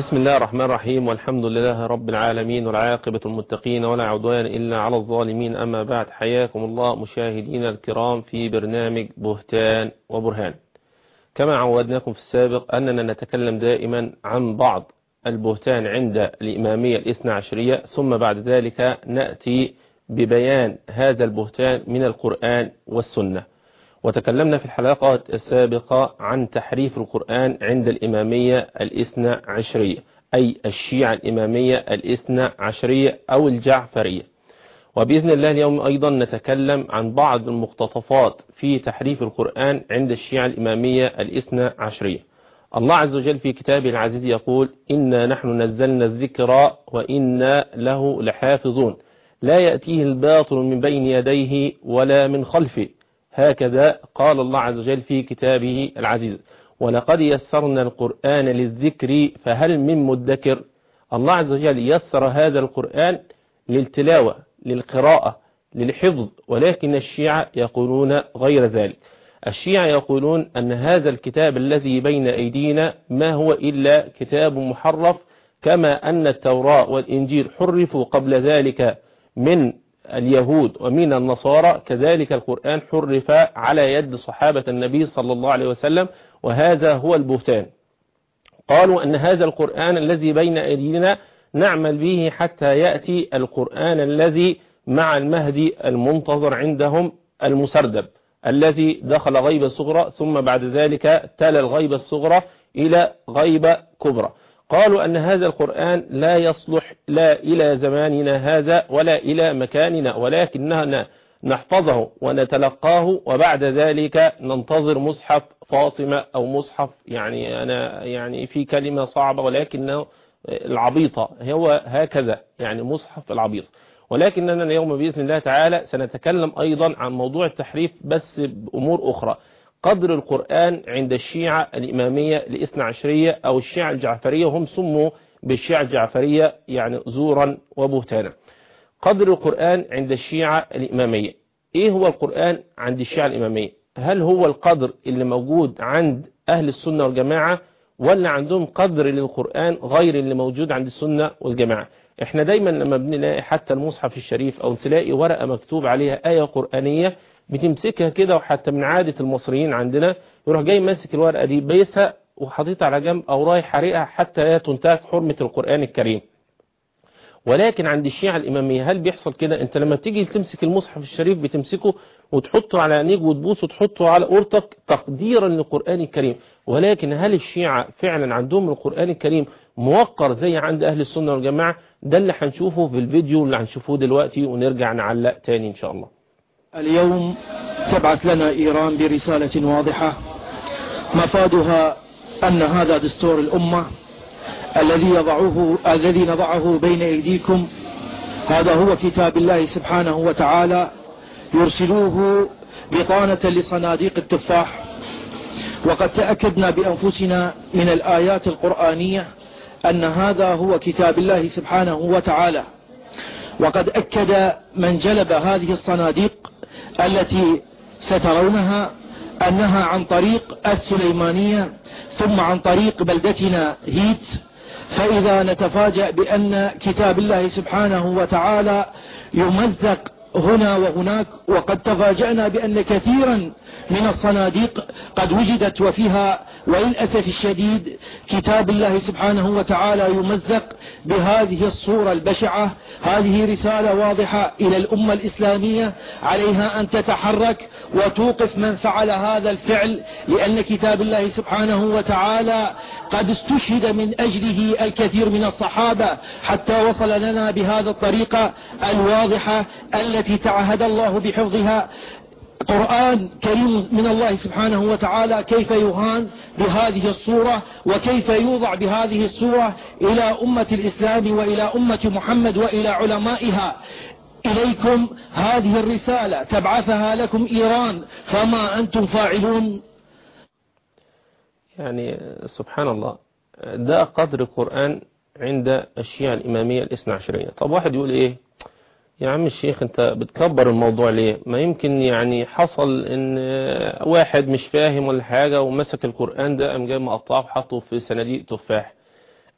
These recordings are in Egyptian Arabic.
بسم الله الرحمن الرحيم والحمد لله رب العالمين والعاقبة المتقين ولا عدوان إلا على الظالمين أما بعد حياكم الله مشاهدينا الكرام في برنامج بهتان وبرهان كما عودناكم في السابق أننا نتكلم دائما عن بعض البهتان عند الإمامية الإثنى عشرية ثم بعد ذلك نأتي ببيان هذا البهتان من القرآن والسنة وتكلمنا في الحلقات السابقة عن تحريف القرآن عند الإمامية الإثنى عشرية أي الشيعة الإمامية الإثنى عشرية أو الجعفرية وبإذن الله اليوم أيضا نتكلم عن بعض المقتطفات في تحريف القرآن عند الشيعة الإمامية الإثنى عشرية الله عز وجل في كتابه العزيز يقول إنا نحن نزلنا الذكر وإنا له لحافظون لا يأتيه الباطل من بين يديه ولا من خلفه هكذا قال الله عز وجل في كتابه العزيز ولقد يسرنا القرآن للذكر فهل من مدكر الله عز وجل يسر هذا القرآن للتلاوة للقراءة للحفظ ولكن الشيعة يقولون غير ذلك الشيعة يقولون أن هذا الكتاب الذي بين أيدينا ما هو إلا كتاب محرف كما أن التوراة والإنجيل حرفوا قبل ذلك من اليهود ومن النصارى كذلك القرآن حرف على يد صحابة النبي صلى الله عليه وسلم وهذا هو البهتان قالوا أن هذا القرآن الذي بين أيدينا نعمل به حتى يأتي القرآن الذي مع المهدي المنتظر عندهم المسردب الذي دخل غيبة صغرى ثم بعد ذلك تلا الغيبة الصغرى إلى غيبة كبرى قالوا أن هذا القرآن لا يصلح لا إلى زماننا هذا ولا إلى مكاننا ولكننا نحفظه ونتلقاه وبعد ذلك ننتظر مصحف فاطمة أو مصحف يعني أنا يعني في كلمة صعبة ولكنه العبيطة هو هكذا يعني مصحف العبيط ولكننا اليوم بإذن الله تعالى سنتكلم أيضا عن موضوع التحريف بس بأمور أخرى قدر القرآن عند الشيعة الإمامية الاثنى عشرية أو الشيعة الجعفرية هم سموا بالشيعة الجعفرية يعني زورا وبهتانا قدر القرآن عند الشيعة الإمامية إيه هو القرآن عند الشيعة الإمامية هل هو القدر اللي موجود عند أهل السنة والجماعة ولا عندهم قدر للقرآن غير اللي موجود عند السنة والجماعة احنا دايما لما بنلاقي حتى المصحف الشريف او تلاقي ورقة مكتوب عليها آية قرآنية بتمسكها كده وحتى من عادة المصريين عندنا يروح جاي ماسك الورقة دي بيسها وحاططها على جنب او رايح حريقها حتى تنتهك حرمة القرآن الكريم ولكن عند الشيعة الإمامية هل بيحصل كده انت لما بتيجي تمسك المصحف الشريف بتمسكه وتحطه على عينيك وتبوسه وتحطه على قرطك تقديرا للقرآن الكريم ولكن هل الشيعة فعلا عندهم القرآن الكريم موقر زي عند أهل السنة والجماعة ده اللي هنشوفه في الفيديو اللي هنشوفه دلوقتي ونرجع نعلق تاني إن شاء الله اليوم تبعث لنا إيران برسالة واضحة مفادها أن هذا دستور الأمة الذي يضعه الذي نضعه بين أيديكم هذا هو كتاب الله سبحانه وتعالى يرسلوه بطانة لصناديق التفاح وقد تأكدنا بأنفسنا من الآيات القرآنية أن هذا هو كتاب الله سبحانه وتعالى وقد أكد من جلب هذه الصناديق التي سترونها أنها عن طريق السليمانية ثم عن طريق بلدتنا هيت فإذا نتفاجأ بأن كتاب الله سبحانه وتعالى يمزق هنا وهناك وقد تفاجأنا بأن كثيرا من الصناديق قد وجدت وفيها وللأسف الشديد كتاب الله سبحانه وتعالى يمزق بهذه الصورة البشعة هذه رسالة واضحة إلى الأمة الإسلامية عليها أن تتحرك وتوقف من فعل هذا الفعل لأن كتاب الله سبحانه وتعالى قد استشهد من أجله الكثير من الصحابة حتى وصل لنا بهذا الطريقة الواضحة التي تعهد الله بحفظها قرآن كريم من الله سبحانه وتعالى كيف يهان بهذه الصورة وكيف يوضع بهذه الصورة إلى أمة الإسلام وإلى أمة محمد وإلى علمائها إليكم هذه الرسالة تبعثها لكم إيران فما أنتم فاعلون يعني سبحان الله ده قدر القرآن عند الشيعة الإمامية الاثنى عشرية طب واحد يقول إيه يا عم الشيخ انت بتكبر الموضوع ليه ما يمكن يعني حصل ان واحد مش فاهم ولا حاجة ومسك القرآن ده قام جاي مقطعه وحطه في صناديق تفاح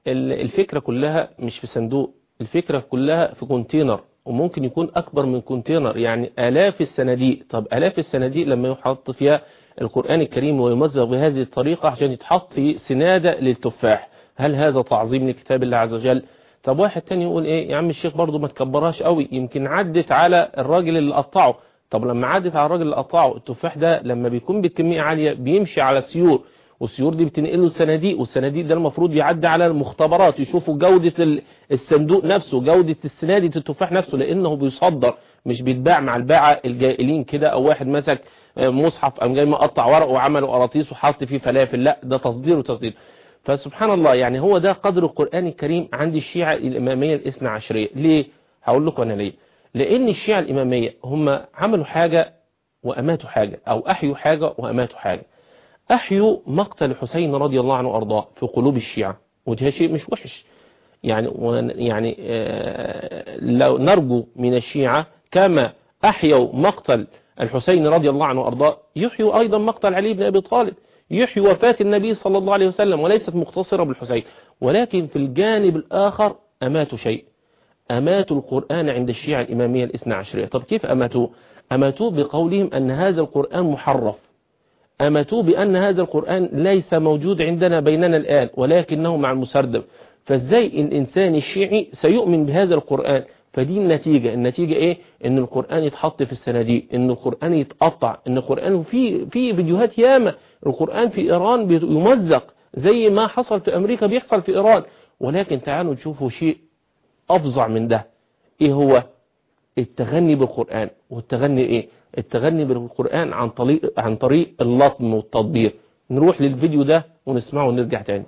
الفكرة كلها مش في صندوق الفكرة كلها في كونتينر وممكن يكون أكبر من كونتينر يعني آلاف الصناديق طب آلاف الصناديق لما يحط فيها القرآن الكريم ويمزق بهذه الطريقة عشان يتحط في سنادة للتفاح هل هذا تعظيم لكتاب الله عز وجل طب واحد تاني يقول ايه يا عم الشيخ برضو ما تكبرهاش قوي يمكن عدت على الراجل اللي قطعه طب لما عدت على الراجل اللي قطعه التفاح ده لما بيكون بكمية عالية بيمشي على سيور والسيور دي بتنقله صناديق والصناديق ده المفروض يعدي على المختبرات يشوفوا جودة الصندوق نفسه جودة السنادة التفاح نفسه لانه بيصدر مش بيتباع مع الباعة الجائلين كده او واحد مسك مصحف قام جاي مقطع ورق وعمل قراطيس وحط فيه فلافل لا ده تصدير وتصدير فسبحان الله يعني هو ده قدر القرآن الكريم عند الشيعة الإمامية الاثنى عشرية ليه هقول لكم أنا ليه لأن الشيعة الإمامية هم عملوا حاجة وأماتوا حاجة أو أحيوا حاجة وأماتوا حاجة أحيوا مقتل حسين رضي الله عنه وأرضاه في قلوب الشيعة وده شيء مش وحش يعني يعني لو نرجو من الشيعة كما أحيوا مقتل الحسين رضي الله عنه وأرضاه يحيوا أيضا مقتل علي بن أبي طالب يحيي وفاة النبي صلى الله عليه وسلم وليست مقتصرة بالحسين ولكن في الجانب الآخر أماتوا شيء أماتوا القرآن عند الشيعة الإمامية الاثنى عشرية طب كيف أماتوا أماتوا بقولهم أن هذا القرآن محرف أماتوا بأن هذا القرآن ليس موجود عندنا بيننا الآن ولكنه مع المسردب فازاي الإنسان الشيعي سيؤمن بهذا القرآن فدي النتيجة النتيجة ايه ان القرآن يتحط في الصناديق ان القرآن يتقطع ان القرآن في في فيديوهات ياما القرآن في ايران يمزق زي ما حصل في امريكا بيحصل في ايران ولكن تعالوا نشوفوا شيء افظع من ده ايه هو التغني بالقرآن والتغني ايه التغني بالقرآن عن طريق عن طريق اللطم والتطبير نروح للفيديو ده ونسمعه ونرجع تاني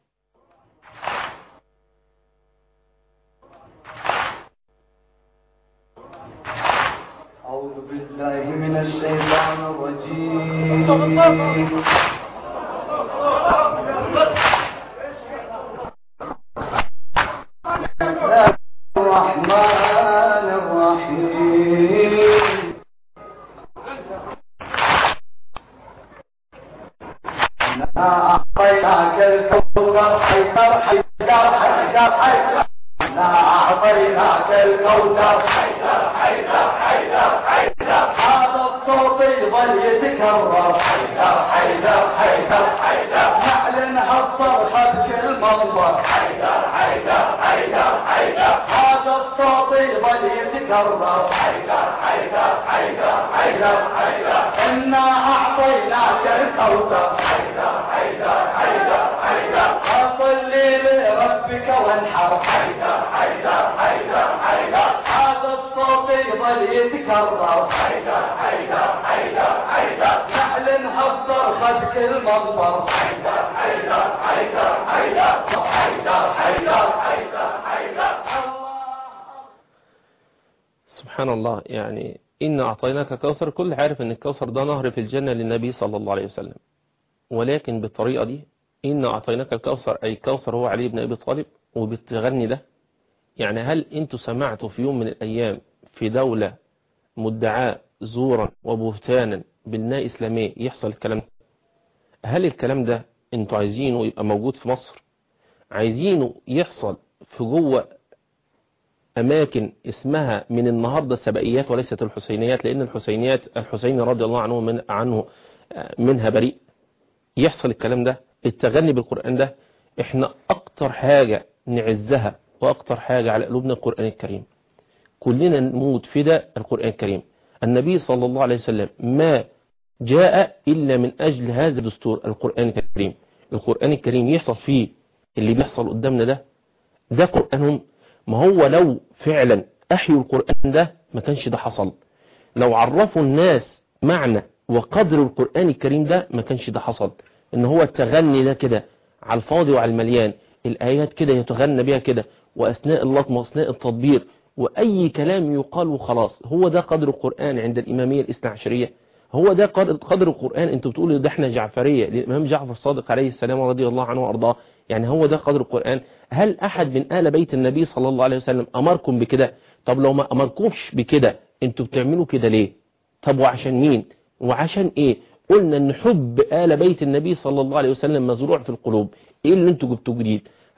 أعوذ بالله من الشيطان الرجيم الرحمن الرحيم إنا أعطيناك الكوثر حيدر حيدر حيدر حيدر إنا أعطيناك الكوثر حيدر حيدر حيدر حيدر هذا الصوت يظل يتكرر حيدر حيدر حيدر حيدر نعلن هالصرخة بكل منظر حيدر حيدر حيدر حيدر هذا الصوت يظل يتكرر حيدر حيدر حيدر حيدر حيدر إنا أعطيناك الكوثر حيدر حيدر حيدر حيدر فصلي لربك وانحر حيدر حيدر حيدر حيدر هذا الصوت يظل يتكرر حيدر حيدر حيدر حيدر نعلن هالصرخة بكل منظر حيدر حيدر حيدر حيدر حيدر حيدر حيدر حيدر سبحان الله يعني إن أعطيناك كوثر كل عارف أن الكوثر ده نهر في الجنة للنبي صلى الله عليه وسلم ولكن بالطريقة دي إن أعطيناك الكوثر أي كوثر هو علي بن أبي طالب وبالتغني ده يعني هل أنتوا سمعتوا في يوم من الأيام في دولة مدعاة زورا وبهتانا بالناء إسلامية يحصل الكلام ده هل الكلام ده أنتوا عايزينه يبقى موجود في مصر عايزينه يحصل في جوه أماكن اسمها من النهاردة السبائيات وليست الحسينيات لأن الحسينيات الحسين رضي الله عنه من عنه منها بريء يحصل الكلام ده التغني بالقرآن ده احنا أكتر حاجة نعزها وأكتر حاجة على قلوبنا القرآن الكريم كلنا نموت في ده القرآن الكريم النبي صلى الله عليه وسلم ما جاء إلا من أجل هذا الدستور القرآن الكريم القرآن الكريم يحصل فيه اللي بيحصل قدامنا ده ده قرآنهم ما هو لو فعلا أحيوا القرآن ده ما كانش ده حصل لو عرفوا الناس معنى وقدر القرآن الكريم ده ما كانش ده حصل ان هو التغني ده كده على الفاضي وعلى المليان الآيات كده يتغنى بها كده وأثناء اللطم وأثناء التطبير وأي كلام يقال وخلاص هو ده قدر القرآن عند الإمامية الاثنى عشرية هو ده قدر القرآن انتوا بتقولوا ده احنا جعفرية الإمام جعفر الصادق عليه السلام رضي الله عنه وأرضاه يعني هو ده قدر القرآن هل أحد من آل بيت النبي صلى الله عليه وسلم أمركم بكده طب لو ما أمركمش بكده انتوا بتعملوا كده ليه طب وعشان مين وعشان ايه قلنا ان حب آل بيت النبي صلى الله عليه وسلم مزروع في القلوب ايه اللي انتوا جبتوه جديد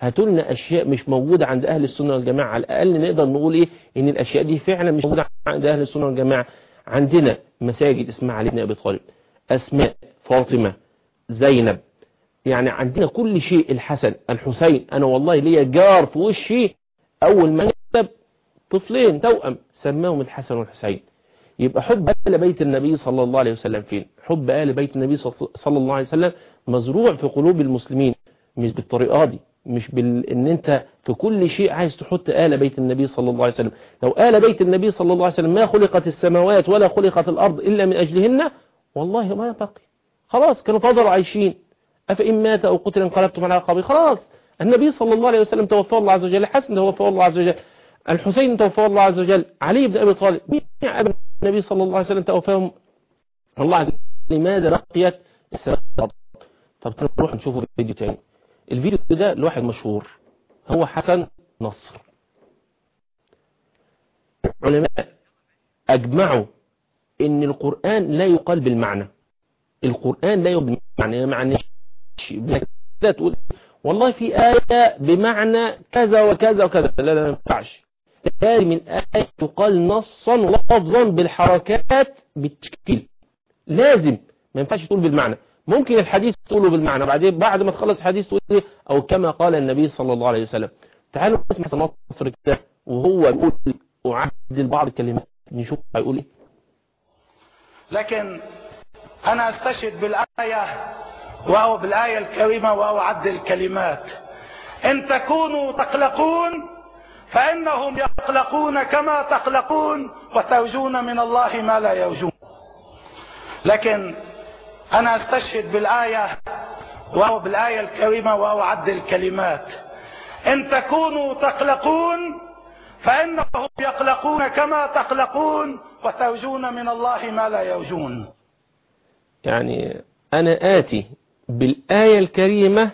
هاتوا لنا اشياء مش موجودة عند اهل السنة والجماعة على الاقل نقدر نقول ايه ان الاشياء دي فعلا مش موجودة عند اهل السنة والجماعة عندنا مساجد اسمها علي بن ابي طالب اسماء فاطمة زينب يعني عندنا كل شيء الحسن الحسين انا والله ليا جار في وشي اول ما نكتب طفلين توأم سماهم الحسن والحسين يبقى حب آل بيت النبي صلى الله عليه وسلم فين حب آل بيت النبي صلى الله عليه وسلم مزروع في قلوب المسلمين مش بالطريقة دي مش بال... ان انت في كل شيء عايز تحط آل بيت النبي صلى الله عليه وسلم لو آل بيت النبي صلى الله عليه وسلم ما خلقت السماوات ولا خلقت الأرض إلا من أجلهن والله ما بقي خلاص كانوا فضلوا عايشين أفإن مات أو قتل انقلبتم على عقابه خلاص النبي صلى الله عليه وسلم توفى الله عز وجل الحسن توفى الله عز وجل الحسين توفى الله عز وجل علي بن أبي طالب مين أبن النبي صلى الله عليه وسلم توفاهم الله عز وجل لماذا بقيت السماء طب نروح نشوفه في فيديو تاني الفيديو ده لواحد مشهور هو حسن نصر علماء أجمعوا ان القرآن لا يقال بالمعنى القرآن لا يقال بالمعنى معنى لا تقول والله في آية بمعنى كذا وكذا وكذا لا لا ما ينفعش لازم الآية تقال نصا ولفظا بالحركات بالتشكيل لازم ما ينفعش تقول بالمعنى ممكن الحديث تقوله بالمعنى بعدين بعد ما تخلص الحديث تقول ايه او كما قال النبي صلى الله عليه وسلم تعالوا نسمع نصر كده وهو يقول اعدل بعض الكلمات نشوف هيقول ايه لكن انا استشهد بالايه وهو بالايه الكريمه واعدل الكلمات ان تكونوا تقلقون فانهم يقلقون كما تقلقون وترجون من الله ما لا يرجون لكن انا استشهد بالايه وهو بالايه الكريمه واعدل الكلمات ان تكونوا تقلقون فانهم يقلقون كما تقلقون وترجون من الله ما لا يرجون يعني أنا آتي بالآية الكريمة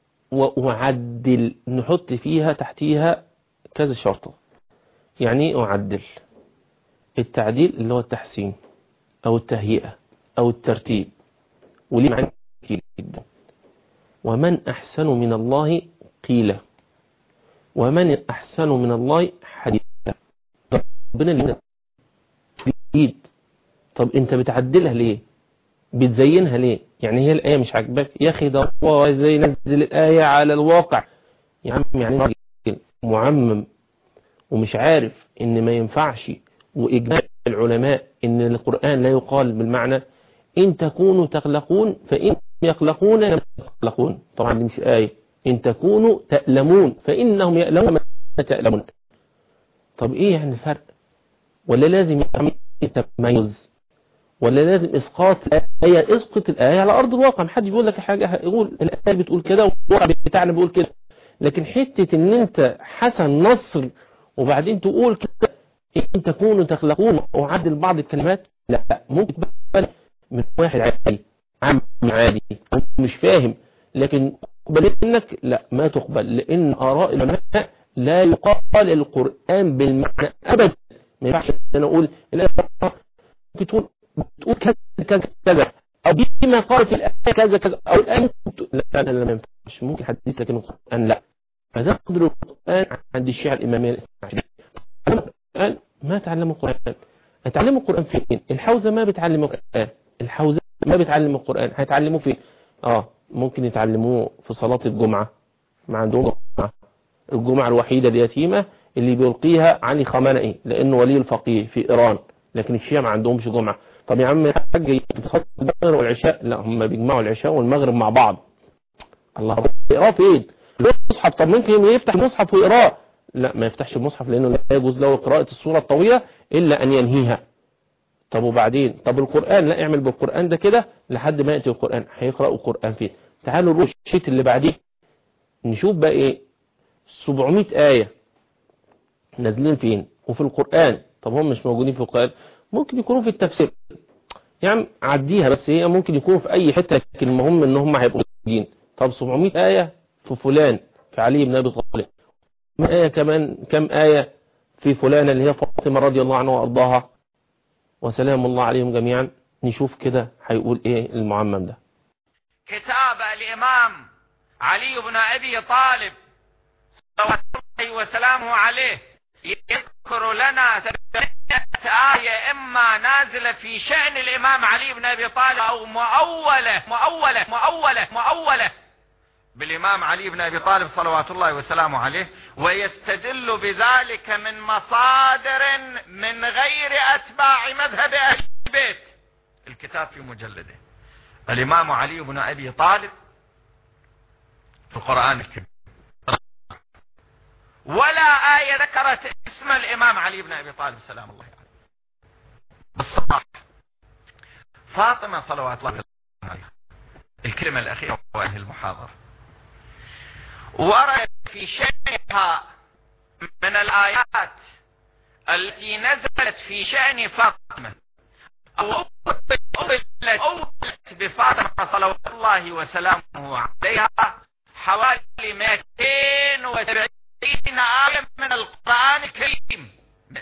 وأعدل نحط فيها تحتيها كذا شرطة يعني ايه أعدل التعديل اللي هو التحسين أو التهيئة أو الترتيب وليه معنى كتير جدا ومن أحسن من الله قيل ومن أحسن من الله حديثا ربنا اللي جديد طب انت بتعدلها ليه بتزينها ليه يعني هي الآية مش عاجباك يا أخي ده الله ازاي ينزل الآية على الواقع يا عم يعني راجل معمم ومش عارف ان ما ينفعش وإجماع العلماء ان القرآن لا يقال بالمعنى إن تكونوا تقلقون فإن يقلقون يقلقون طبعا دي مش آية إن تكونوا تألمون فإنهم يألمون ما تألمون طب إيه يعني الفرق ولا لازم يعمل تميز ولا لازم اسقاط الآية اسقط الآية على أرض الواقع محدش بيقول لك حاجة يقول الآية بتقول كده والواقع بتاعنا بيقول كده لكن حتة ان انت حسن نصر وبعدين تقول كده ان تكونوا تخلقون وعدل بعض الكلمات لا ممكن تقبل من واحد عادي عام عادي مش فاهم لكن تقبل منك لا ما تقبل لان آراء العلماء لا يقال القرآن بالمعنى أبدا ما ينفعش انا اقول ممكن تقول بتقول كذا كذا كذا او بما قالت الايه كذا كذا او الان لا لا لا ما ينفعش ممكن حديث لكن القران لا فده قدر القران عند الشيعه الاماميه القران ما تعلموا القران هتعلموا القران فين الحوزه ما بتعلم القران الحوزه ما بتعلم القران هيتعلموه فين اه ممكن يتعلموه في صلاه الجمعه ما عندهم جمعه الجمعه الوحيده اليتيمه اللي بيلقيها علي خامنئي لانه ولي الفقيه في ايران لكن الشيعة ما عندهمش جمعة طب يا عم الحاج تصلي المغرب والعشاء لا هم بيجمعوا العشاء والمغرب مع بعض الله يقراه فين المصحف طب ممكن يفتح المصحف ويقراه لا ما يفتحش المصحف لانه لا يجوز له قراءة السورة الطويلة الا ان ينهيها طب وبعدين طب القرآن لا اعمل بالقرآن ده كده لحد ما يأتي القرآن هيقرأوا القرآن فين تعالوا نروح الشيت اللي بعديه نشوف بقى ايه 700 آية نازلين فين وفي القرآن طب هم مش موجودين في القرآن ممكن يكونوا في التفسير يعني عديها بس هي ممكن يكونوا في اي حتة لكن المهم ان هم هيبقوا موجودين طب 700 آية في فلان في علي بن ابي طالب آية كمان كم آية في فلانة اللي هي فاطمة رضي الله عنها وارضاها وسلام الله عليهم جميعا نشوف كده هيقول ايه المعمم ده كتاب الامام علي بن ابي طالب صلوات الله وسلامه عليه يذكر لنا آية إما نازلة في شأن الإمام علي بن أبي طالب أو مؤولة مؤولة مؤولة مؤولة بالإمام علي بن أبي طالب صلوات الله وسلامه عليه ويستدل بذلك من مصادر من غير أتباع مذهب أهل البيت الكتاب في مجلده الإمام علي بن أبي طالب في القرآن الكريم ولا آية ذكرت اسم الإمام علي بن أبي طالب سلام الله عليه بالصباح فاطمة صلوات الله عليها الكلمة الأخيرة وأهل المحاضرة ورد في شأنها من الآيات التي نزلت في شأن فاطمة أو أولت بفاطمة صلوات الله وسلامه عليها حوالي 270 آية من القرآن الكريم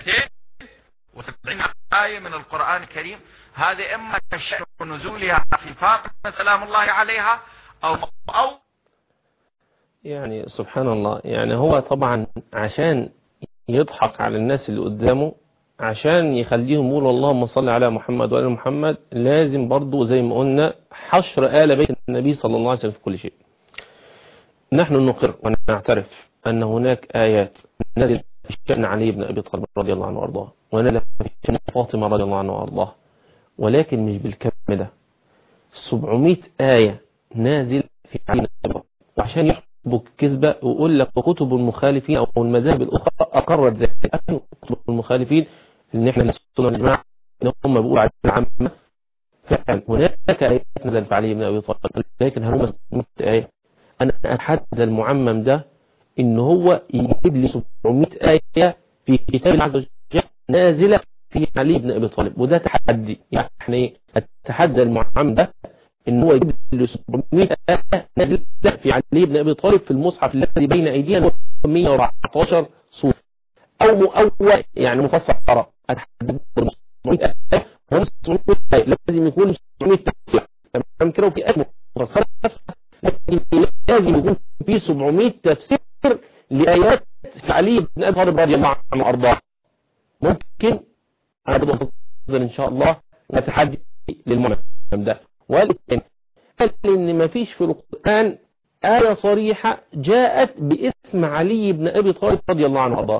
270 آية من القرآن الكريم هذه إما شأن نزولها في فاطمة سلام الله عليها أو أو يعني سبحان الله يعني هو طبعا عشان يضحك على الناس اللي قدامه عشان يخليهم يقولوا اللهم صل على محمد وآل محمد لازم برضو زي ما قلنا حشر آل بيت النبي صلى الله عليه وسلم في كل شيء نحن نقر ونعترف أن هناك آيات نزلت في شأن علي بن أبي طالب رضي الله عنه وأرضاه ونزلت في شأن فاطمة رضي الله عنه وأرضاه ولكن مش بالكم ده 700 آية نازل في علي بن أبي طالب وعشان يحبك كذبة ويقول لك وكتب المخالفين أو المذاهب الأخرى أقرت ذلك كتب المخالفين إن إحنا السنة والجماعة إن هم بيقولوا على العامة فعلا هناك آيات نزلت في علي بن أبي طالب لكن هل هم 700 آية أنا أتحدى المعمم ده إن هو يجيب لي 700 آية في كتاب الله عز وجل نازلة في علي بن أبي طالب وده تحدي يعني أتحدى المعمم ده إن هو يجيب لي 700 آية نازلة في علي بن أبي طالب في المصحف الذي بين أيدينا هو 114 سورة أو مؤول يعني مفسرة أتحدى 700 آية هم 700 آية لازم يكون 700 تفسير تمام كده وفي آية مفسرة نفسها لكن لازم يكون في 700 تفسير لآيات في علي بن أبي طالب رضي الله عنه وأرضاه ممكن أنا بدأ أنتظر إن شاء الله نتحدي للمنظم ده ولكن قال إن ما فيش في القرآن آية صريحة جاءت باسم علي بن أبي طالب رضي الله عنه وأرضاه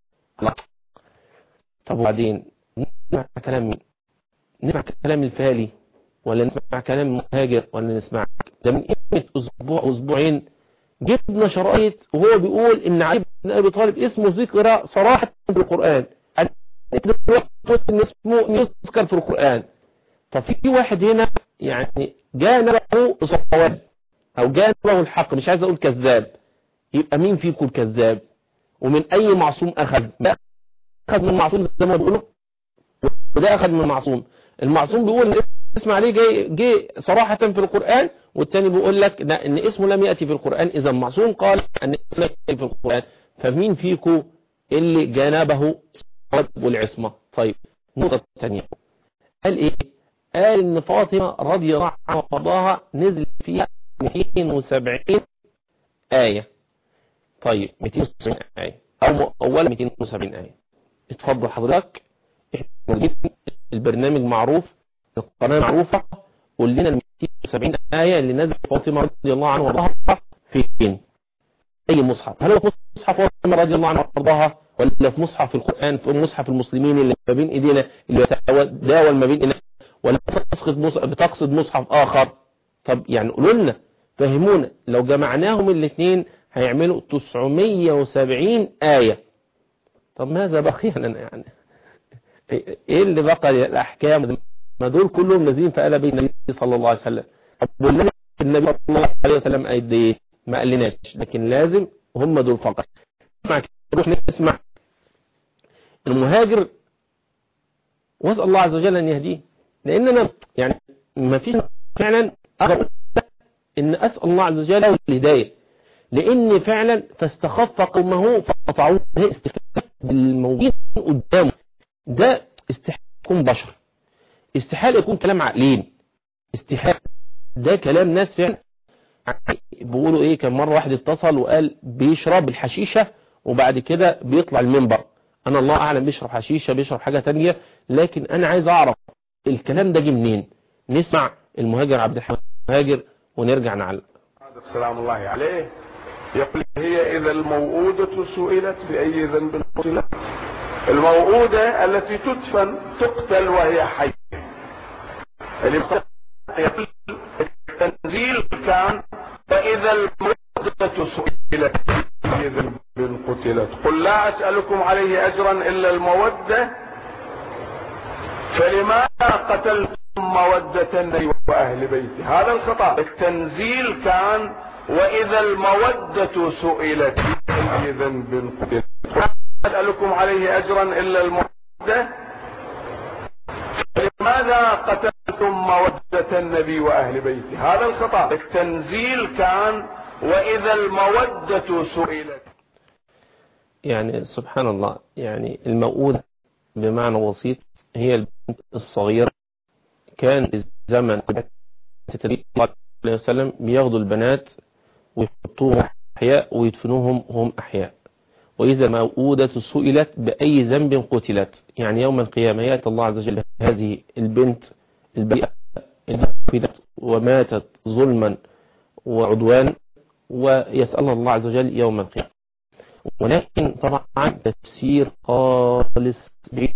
طب وبعدين نسمع كلام مين نسمع كلام الفالي ولا نسمع كلام المهاجر ولا نسمع ده من قيمة أسبوع أسبوعين جبنا شرائط وهو بيقول إن علي بن أبي طالب اسمه ذكر صراحة في القرآن إن اسمه يذكر في القرآن طب في واحد هنا يعني جانبه صواب أو جانبه الحق مش عايز أقول كذاب يبقى مين فيكم الكذاب ومن أي معصوم أخذ ده أخذ من معصوم زي ما بيقولوا وده أخذ من معصوم المعصوم بيقول إن اسم عليه جاي, جاي صراحة في القرآن والتاني بيقول لك لا ان اسمه لم يأتي في القرآن اذا معصوم قال ان اسمه يأتي في القرآن فمين فيكم اللي جنبه الصواب والعصمة طيب نقطة تانية قال ايه قال ان فاطمة رضي الله عنها وارضاها نزل فيها 270 آية طيب 270 آية او اولا 270 آية اتفضل حضرتك احنا البرنامج معروف القناة معروفة قول لنا ال 270 آية اللي نزل فاطمة رضي الله عنها وارضاها فين أي مصحف هل هو في مصحف فاطمة رضي الله عنها وارضاها ولا في مصحف القرآن في مصحف المسلمين اللي ما بين ايدينا اللي يتداول ما بين ايدينا ولا بتقصد مصحف, بتقصد مصحف آخر طب يعني قولوا لنا فهمونا لو جمعناهم الاثنين هيعملوا 970 آية طب ماذا بقي لنا يعني ايه اللي بقى الاحكام ما دول كلهم نازلين في قلب النبي صلى الله عليه وسلم طب والنبي النبي صلى الله عليه وسلم قد ايه ما قالناش لكن لازم هم دول فقط نسمع نروح نسمع المهاجر واسال الله عز وجل ان يهديه لان انا يعني ما فيش فعلا اقدر ان اسال الله عز وجل الهدايه لان فعلا فاستخف قومه فقطعوه استخفاف بالموجود قدامه ده استحقاق يكون بشر استحال يكون كلام عقلين استحال ده كلام ناس فعلا بيقولوا ايه كان مرة واحد اتصل وقال بيشرب الحشيشة وبعد كده بيطلع المنبر انا الله اعلم بيشرب حشيشة بيشرب حاجة تانية لكن انا عايز اعرف الكلام ده جه منين نسمع المهاجر عبد الحميد المهاجر ونرجع نعلق سلام الله عليه يقول هي إذا الموؤودة سئلت بأي ذنب قتلت الموؤودة التي تدفن تقتل وهي حية يقول التنزيل كان فإذا الموؤودة سئلت بأي ذنب قتلت قل لا أسألكم عليه أجرا إلا المودة فلماذا قتلتم مودة النبي وأهل بيته هذا الخطأ التنزيل كان وإذا المودة سئلت بأي ذنب قتلت أسألكم عليه أجرا إلا المودة فلماذا قتلتم مودة النبي وأهل بيته هذا الخطأ التنزيل كان وإذا المودة سئلت يعني سبحان الله يعني الموؤودة بمعنى بسيط هي البنت الصغيرة كان في زمن النبي صلى الله عليه وسلم بياخدوا البنات ويحطوهم أحياء ويدفنوهم هم أحياء وإذا موؤودة سئلت بأي ذنب قتلت يعني يوم القيامة يأتي الله عز وجل هذه البنت البريئة التي وماتت ظلما وعدوان ويسأل الله عز وجل يوم القيامة ولكن طبعا تفسير خالص بعيد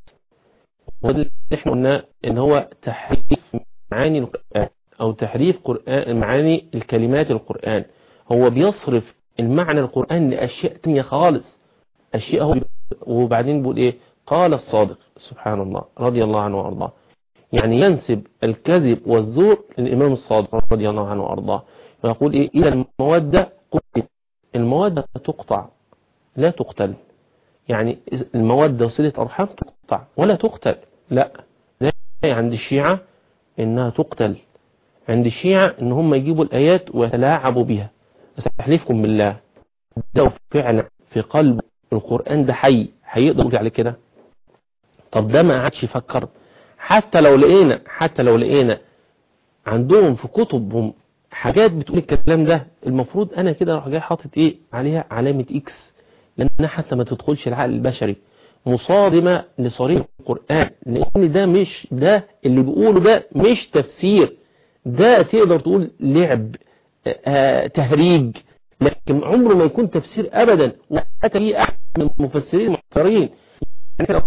وده اللي احنا قلنا ان هو تحريف معاني القرآن او تحريف قرآن معاني الكلمات القرآن هو بيصرف المعنى القرآن لأشياء تانية خالص أشياء هو وبعدين بيقول ايه قال الصادق سبحان الله رضي الله عنه وارضاه يعني ينسب الكذب والزور للإمام الصادق رضي الله عنه وارضاه ويقول ايه إلى المودة قتل المودة تقطع لا تقتل يعني المودة وصلة أرحام تقطع ولا تقتل لا زي عند الشيعة إنها تقتل عند الشيعة إن هم يجيبوا الآيات ويتلاعبوا بها أستحلفكم بالله لو فعلا في قلب القرآن ده حي هيقدر يقول عليه كده طب ده ما قعدش يفكر حتى لو لقينا حتى لو لقينا عندهم في كتبهم حاجات بتقول الكلام ده المفروض انا كده اروح جاي حاطط ايه عليها علامة اكس لانها حتى ما تدخلش العقل البشري مصادمة لصريح القرآن لان ده مش ده اللي بيقوله ده مش تفسير ده تقدر تقول لعب آه تهريج لكن عمره ما يكون تفسير ابدا واتى به احد من المفسرين المحترين يعني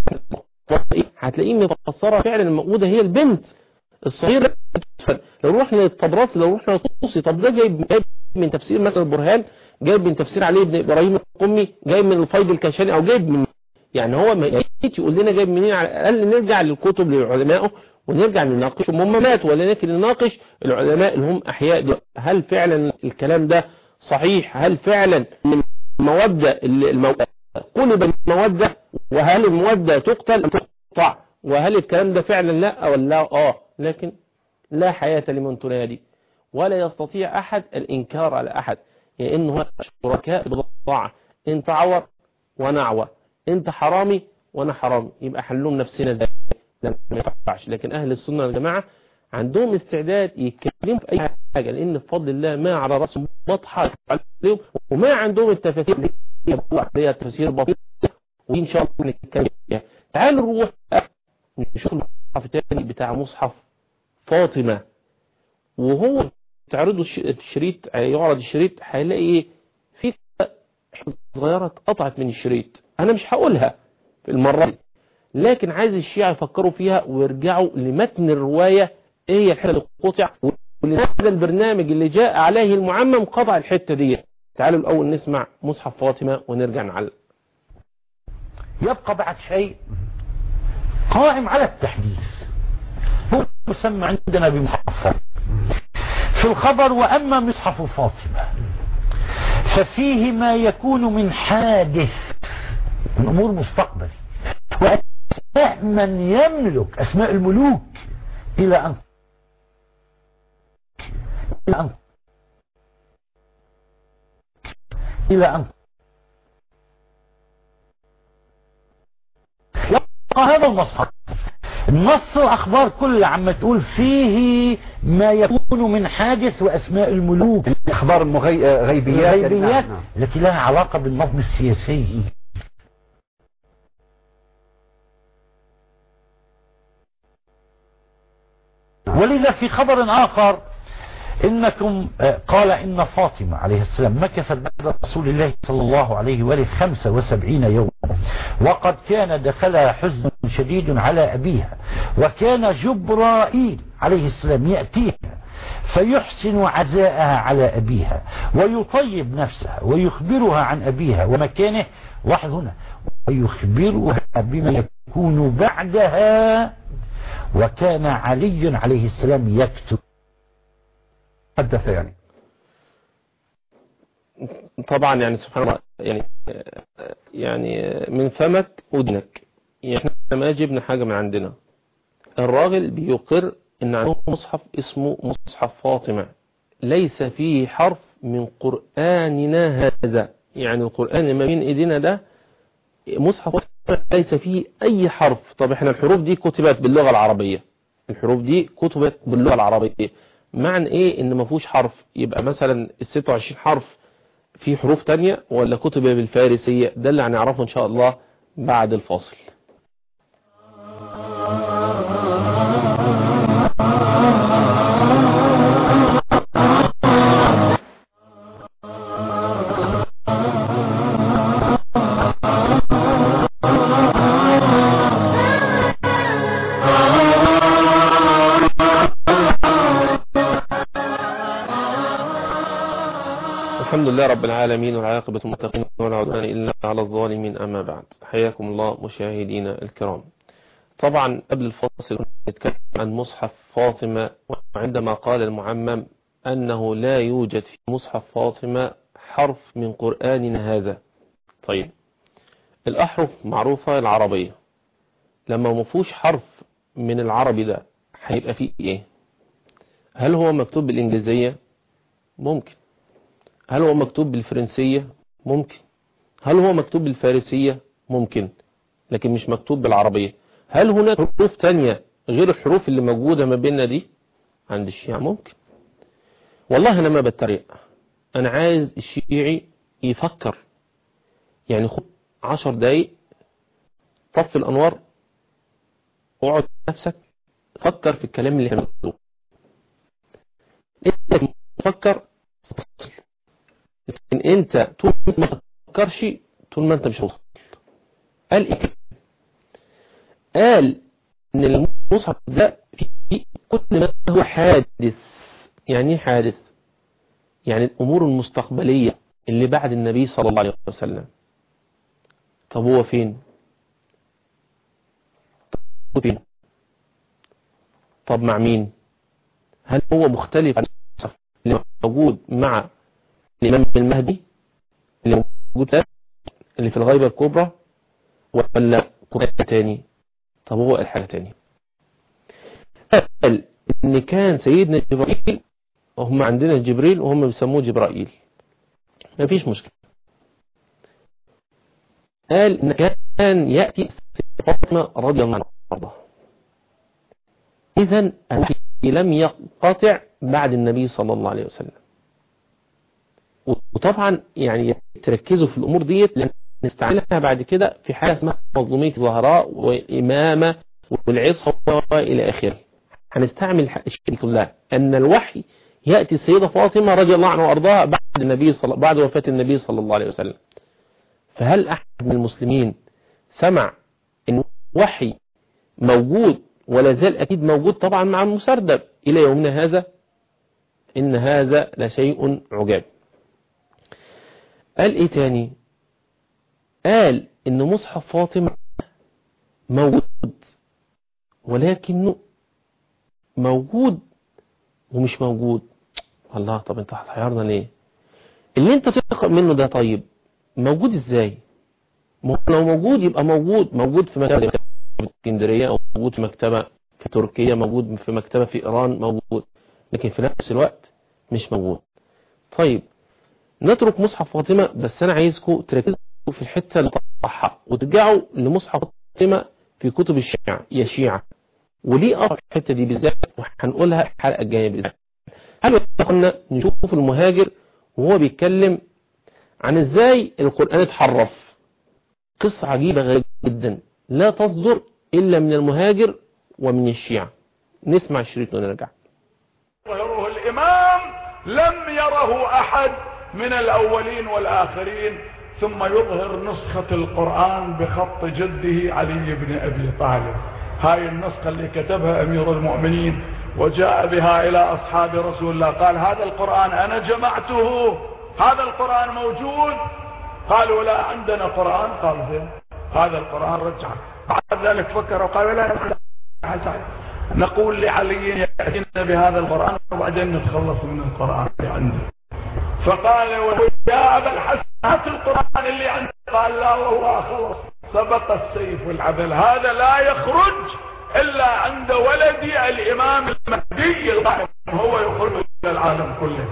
هتلاقيه مفسرة فعلا الموجودة هي البنت الصغيرة لو رحنا للطبراسي لو رحنا للطوسي طب ده جايب جايب من تفسير مثلا البرهان جايب من تفسير علي بن ابراهيم القمي جايب من الفيض الكشاني او جايب من يعني هو ما يجيش يقول لنا جايب منين على الاقل نرجع للكتب لعلمائه ونرجع نناقشهم هم ماتوا ولكن نناقش العلماء اللي هم احياء دي. هل فعلا الكلام ده صحيح هل فعلا من المودة المودة قلب المودة وهل المودة تقتل ام تقطع وهل الكلام ده فعلا لا ولا اه لكن لا حياة لمن تنادي ولا يستطيع أحد الإنكار على أحد لأنه يعني شركاء بالطاعة انت عور وانا عور انت حرامي وانا حرامي يبقى حلوم نفسنا ازاي لا ما ينفعش لكن أهل السنة والجماعة عندهم استعداد يتكلموا في أي حاجة لأن بفضل الله ما على رأسهم بطحة عليهم وما عندهم التفاسير اللي هي تفسير بسيط ودي إن شاء الله نتكلم فيها تعالوا نروح نشوف المصحف الثاني بتاع مصحف فاطمة وهو تعرضوا الشريط يعرض الشريط هيلاقي ايه في صغيرة اتقطعت من الشريط انا مش هقولها في المرة دي لكن عايز الشيعة يفكروا فيها ويرجعوا لمتن الرواية ايه هي الحتة اللي قطع ولهذا البرنامج اللي جاء عليه المعمم قطع الحتة دي تعالوا الاول نسمع مصحف فاطمة ونرجع نعلق يبقى بعد شيء قائم على التحديث هو يسمى عندنا بمحفظ في الخبر وأما مصحف فاطمة ففيه ما يكون من حادث من أمور مستقبل وأسماء من يملك أسماء الملوك إلى أن إلى أن إلى أن يبقى هذا المصحف نص الأخبار كلها عم تقول فيه ما يكون من حادث وأسماء الملوك اخبار المغي... آه، غيبيات الغيبيات نعم، نعم. التي لها علاقة بالنظم السياسي ولذا في خبر آخر إنكم آه، قال إن فاطمة عليه السلام مكثت بعد رسول الله صلى الله عليه وآله 75 يوما وقد كان دخلها حزن شديد على أبيها وكان جبرائيل عليه السلام يأتيها فيحسن عزاءها على أبيها ويطيب نفسها ويخبرها عن أبيها ومكانه لاحظ هنا ويخبرها بما يكون بعدها وكان علي عليه السلام يكتب حدث يعني طبعا يعني سبحان الله يعني يعني من فمك ودنك يعني احنا ما جبنا حاجة من عندنا الراجل بيقر ان عنده مصحف اسمه مصحف فاطمة ليس فيه حرف من قرآننا هذا يعني القرآن اللي ما بين ايدينا ده مصحف فاطمة ليس فيه اي حرف طب احنا الحروف دي كتبت باللغة العربية الحروف دي كتبت باللغة العربية معنى ايه ان ما فيهوش حرف يبقى مثلا ال 26 حرف في حروف تانية ولا كتب بالفارسية ده اللي هنعرفه ان شاء الله بعد الفاصل الحمد لله رب العالمين والعاقبة المتقين ولا عدوان إلا على الظالمين أما بعد حياكم الله مشاهدينا الكرام طبعا قبل الفاصل كنا نتكلم عن مصحف فاطمة وعندما قال المعمم أنه لا يوجد في مصحف فاطمة حرف من قرآننا هذا طيب الأحرف معروفة العربية لما مفوش حرف من العربي ده هيبقى فيه ايه هل هو مكتوب بالإنجليزية ممكن هل هو مكتوب بالفرنسية ممكن هل هو مكتوب بالفارسية ممكن لكن مش مكتوب بالعربية هل هناك حروف تانية غير الحروف اللي موجودة ما بيننا دي عند الشيعة ممكن والله أنا ما بتريق أنا عايز الشيعي يفكر يعني خد عشر دقايق طفي الأنوار واقعد نفسك فكر في الكلام اللي احنا بنقوله انت تفكر تصل لكن انت طول ما تفكرش طول ما انت مش هتوصل قال ايه قال ان المصحف ده فيه كل ما هو حادث يعني ايه حادث يعني الامور المستقبلية اللي بعد النبي صلى الله عليه وسلم طب هو فين طب فين طب مع مين هل هو مختلف عن المصحف اللي موجود مع الإمام المهدي اللي موجود ده اللي في الغيبة الكبرى ولا قرآن تاني طب هو قال حاجة تاني قال ان كان سيدنا جبرائيل وهم عندنا جبريل وهم بيسموه جبرائيل مفيش مشكلة قال ان كان يأتي فاطمة رضي الله عنها اذا الوحي لم ينقطع بعد النبي صلى الله عليه وسلم وطبعا يعني تركزوا في الامور ديت لان نستعملها بعد كده في حاجه اسمها منظوميه زهراء وامامه والعصه الى اخره هنستعمل الشيء كلها ان الوحي ياتي السيده فاطمه رضي الله عنها وارضاها بعد النبي صلى بعد وفاه النبي صلى الله عليه وسلم فهل احد من المسلمين سمع ان وحي موجود ولا زال اكيد موجود طبعا مع المسردب الى يومنا هذا ان هذا لشيء عجاب قال ايه تاني قال ان مصحف فاطمة موجود ولكنه موجود ومش موجود الله طب انت هتحيرنا ليه اللي انت تقرأ منه ده طيب موجود ازاي لو موجود يبقى موجود موجود في مكتبة في اسكندرية او موجود في مكتبة في تركيا موجود في مكتبة في ايران موجود لكن في نفس الوقت مش موجود طيب نترك مصحف فاطمة بس انا عايزكم تركزوا في الحتة اللي طرحها وترجعوا لمصحف فاطمة في كتب الشيعة يا شيعة وليه قطع الحتة دي بالذات وهنقولها الحلقة الجاية بالذات هل كنا نشوف المهاجر وهو بيتكلم عن ازاي القرآن اتحرف قصة عجيبة غريبة جدا لا تصدر إلا من المهاجر ومن الشيعة نسمع الشريط ونرجع يظهره الإمام لم يره أحد من الأولين والآخرين ثم يظهر نسخة القرآن بخط جده علي بن أبي طالب هاي النسخة اللي كتبها أمير المؤمنين وجاء بها إلى أصحاب رسول الله قال هذا القرآن أنا جمعته هذا القرآن موجود قالوا لا عندنا قرآن قال زين هذا القرآن رجع بعد ذلك فكروا قالوا لا حسن نقول لعلي يأتينا بهذا القرآن وبعدين نتخلص من القرآن اللي عنده فقال يا أبا الحسن هات القرآن اللي عندك قال لا والله خلص سبق السيف والعدل هذا لا يخرج إلا عند ولدي الإمام المهدي القائم هو يخرج إلى العالم كله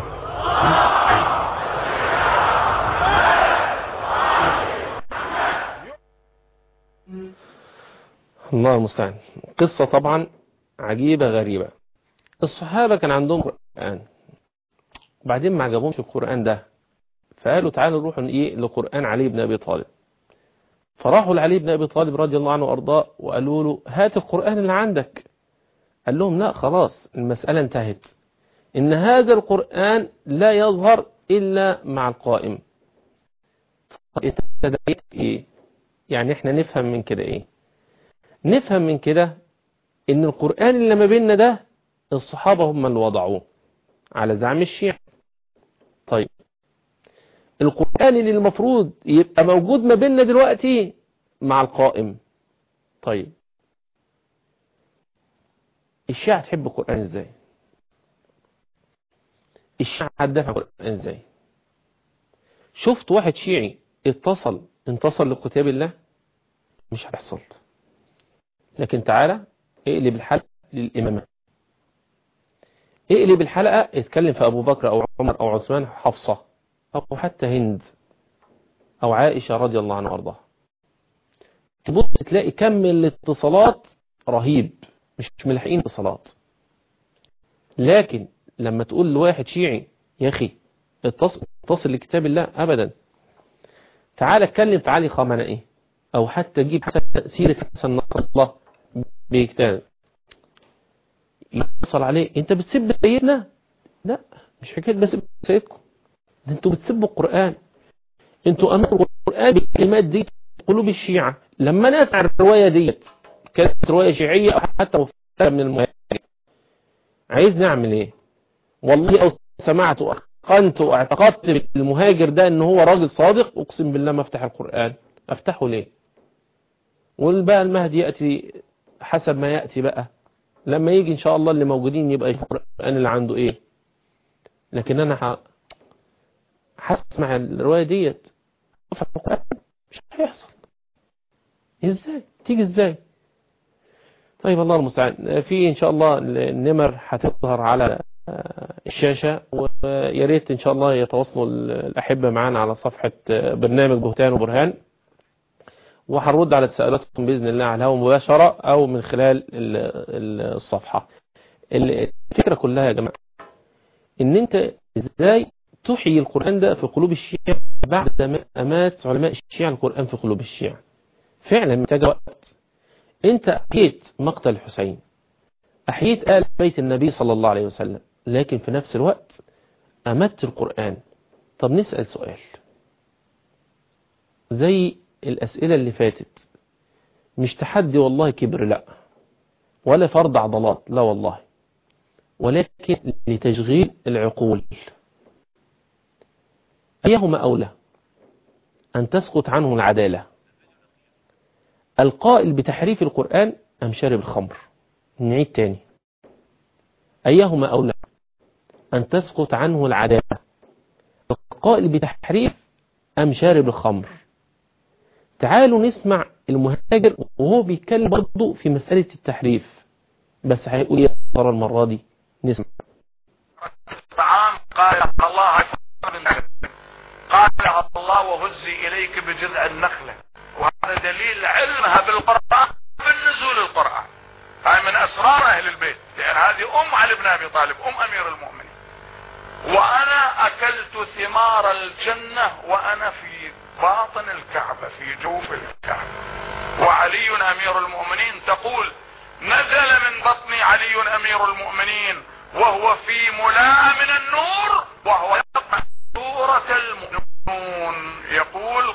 الله المستعان قصة طبعا عجيبة غريبة الصحابة كان عندهم قرآن بعدين ما عجبهمش القرآن ده فقالوا تعالوا نروحوا ايه لقرآن علي بن أبي طالب فراحوا لعلي بن أبي طالب رضي الله عنه وأرضاه وقالوا له هات القرآن اللي عندك قال لهم لا خلاص المسألة انتهت إن هذا القرآن لا يظهر إلا مع القائم ابتدأت إيه يعني احنا نفهم من كده إيه نفهم من كده إن القرآن اللي ما بيننا ده الصحابة هم اللي وضعوه على زعم الشيعة طيب القرآن اللي المفروض يبقى موجود ما بيننا دلوقتي مع القائم طيب الشيعة تحب القرآن ازاي الشيعة هتدافع عن القرآن ازاي شفت واحد شيعي اتصل انتصل لكتاب الله مش هيحصل لكن تعالى اقلب الحلقة للإمامة اقلب الحلقة اتكلم في أبو بكر أو عمر أو عثمان حفصة أو حتى هند أو عائشة رضي الله عنها وارضاها تبص تلاقي كم الاتصالات رهيب مش ملحقين اتصالات لكن لما تقول لواحد شيعي يا أخي اتصل, اتصل لكتاب الله أبدا تعال اتكلم في علي خامنئي أو حتى جيب حتى سيرة حسن نصر الله بكتاب يتصل عليه انت بتسب سيدنا لا مش حكايه بسب سيدكم ده انتوا بتسبوا القرآن انتوا امنوا القرآن بالكلمات دي قلوب الشيعة لما انا اسمع الرواية ديت كانت رواية شيعية او حتى مفترة من المهاجر عايز نعمل ايه والله او سمعت وأقنت واعتقدت بالمهاجر ده ان هو راجل صادق اقسم بالله ما افتح القرآن افتحه ليه والبقى المهدي يأتي حسب ما يأتي بقى لما يجي ان شاء الله اللي موجودين يبقى القرآن اللي عنده ايه لكن انا ح... هسمع الرواية ديت في القرآن مش هيحصل ازاي تيجي ازاي طيب الله المستعان في ان شاء الله النمر هتظهر على الشاشة ويا ريت ان شاء الله يتواصلوا الاحبة معانا على صفحة برنامج بهتان وبرهان وهنرد على تساؤلاتكم بإذن الله على الهواء مباشرة أو من خلال الصفحة الفكرة كلها يا جماعة إن أنت إزاي تحيي القرآن ده في قلوب الشيعة بعد ما أمات علماء الشيعة القرآن في قلوب الشيعة فعلا محتاجة وقت أنت أحييت مقتل الحسين أحييت آل بيت النبي صلى الله عليه وسلم لكن في نفس الوقت أمت القرآن طب نسأل سؤال زي الأسئلة اللي فاتت مش تحدي والله كبر لا ولا فرض عضلات لا والله ولكن لتشغيل العقول أيهما أولى أن تسقط عنه العدالة القائل بتحريف القرآن أم شارب الخمر نعيد تاني أيهما أولى أن تسقط عنه العدالة القائل بتحريف أم شارب الخمر تعالوا نسمع المهاجر وهو بيتكلم برضه في مسألة التحريف بس هيقول يا ترى المرة دي نسمع طعام قال الله قال الله وهزي إليك بجذع النخلة وهذا دليل علمها بالقرآن بالنزول القرآن هاي من اسرار اهل البيت لان هذه ام علي بن ابي طالب ام امير المؤمنين وانا اكلت ثمار الجنة وانا في باطن الكعبة في جوف الكعبة وعلي امير المؤمنين تقول نزل من بطني علي امير المؤمنين وهو في ملاء من النور وهو يقرأ سورة المؤمنون يقول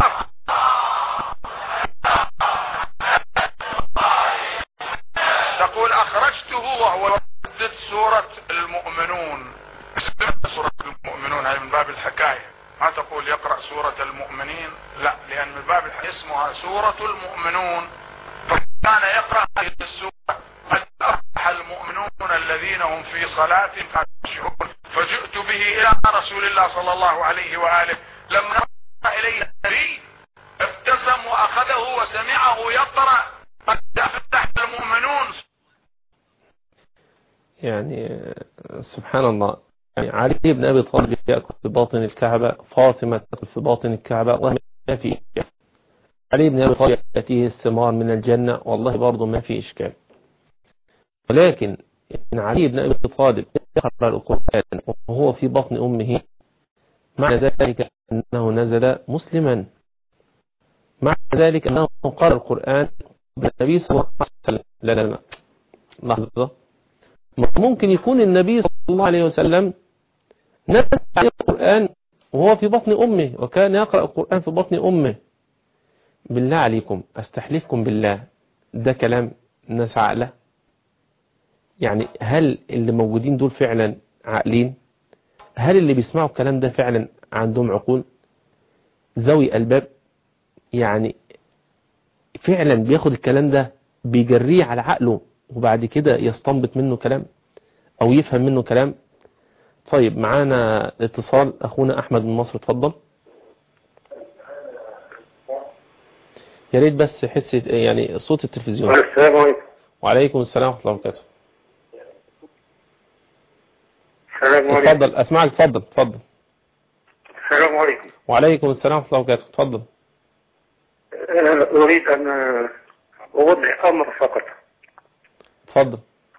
تقول اخرجته وهو يردد سورة المؤمنون سورة المؤمنون هذه من باب الحكاية ما تقول يقرأ سورة المؤمنين لا لان من باب الحكاية اسمها سورة المؤمنون فكان يقرأ هذه السورة أفلح المؤمنون الذين هم في صلاة خاشعون فجئت به إلى رسول الله صلى الله عليه وآله لما نظر إليه النبي ابتسم وأخذه وسمعه يقرأ قد أفلح المؤمنون يعني سبحان الله يعني علي بن أبي طالب يأكل في باطن الكعبة فاطمة تأكل في باطن الكعبة والله ما في إشكال علي بن أبي طالب يأتيه الثمار من الجنة والله برضه ما في إشكال ولكن إن علي بن أبي طالب يقرأ القرآن وهو في بطن أمه معنى ذلك أنه نزل مسلما معنى ذلك أنه قرأ القرآن بالنبي صلى الله عليه وسلم لا لا لا لحظة ممكن يكون النبي صلى الله عليه وسلم نزل عليه القرآن وهو في بطن أمه وكان يقرأ القرآن في بطن أمه بالله عليكم استحلفكم بالله ده كلام الناس عقله يعني هل اللي موجودين دول فعلا عاقلين هل اللي بيسمعوا الكلام ده فعلا عندهم عقول ذوي الباب يعني فعلا بياخد الكلام ده بيجريه على عقله وبعد كده يستنبط منه كلام او يفهم منه كلام طيب معانا اتصال اخونا احمد من مصر اتفضل يا ريت بس حس يعني صوت التلفزيون السلام عليكم وعليكم السلام ورحمه الله وبركاته السلام عليكم اتفضل اسمعك اتفضل اتفضل السلام عليكم وعليكم السلام ورحمه الله وبركاته اتفضل آه، أريد أن آه، أوضح أمر فقط اتفضل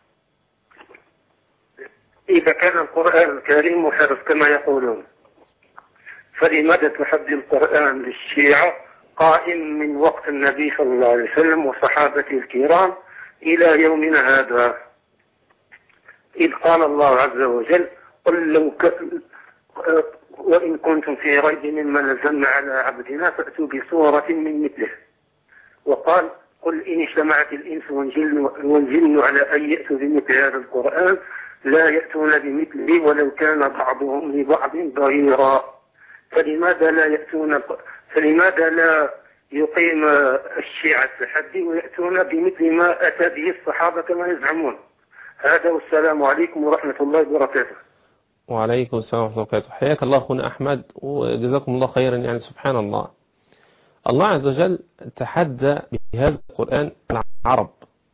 إذا كان القرآن الكريم محرف كما يقولون فلماذا تحدي القرآن للشيعة قائم من وقت النبي صلى الله عليه وسلم وصحابته الكرام إلى يومنا هذا إذ قال الله عز وجل قل لو ك... آه، وإن كنتم في ريب مما نزلنا على عبدنا فأتوا بصورة من مثله وقال قل إن اجتمعت الإنس والجن, والجن على أن يأتوا بمثل هذا القرآن لا يأتون بمثله ولو كان بعضهم لبعض ظهيرا فلماذا لا يأتون فلماذا لا يقيم الشيعة التحدي ويأتون بمثل ما أتى به الصحابة كما يزعمون هذا والسلام عليكم ورحمة الله وبركاته وعليكم السلام ورحمة الله وبركاته حياك الله أخونا أحمد وجزاكم الله خيرا يعني سبحان الله الله عز وجل تحدى بهذا القرآن العرب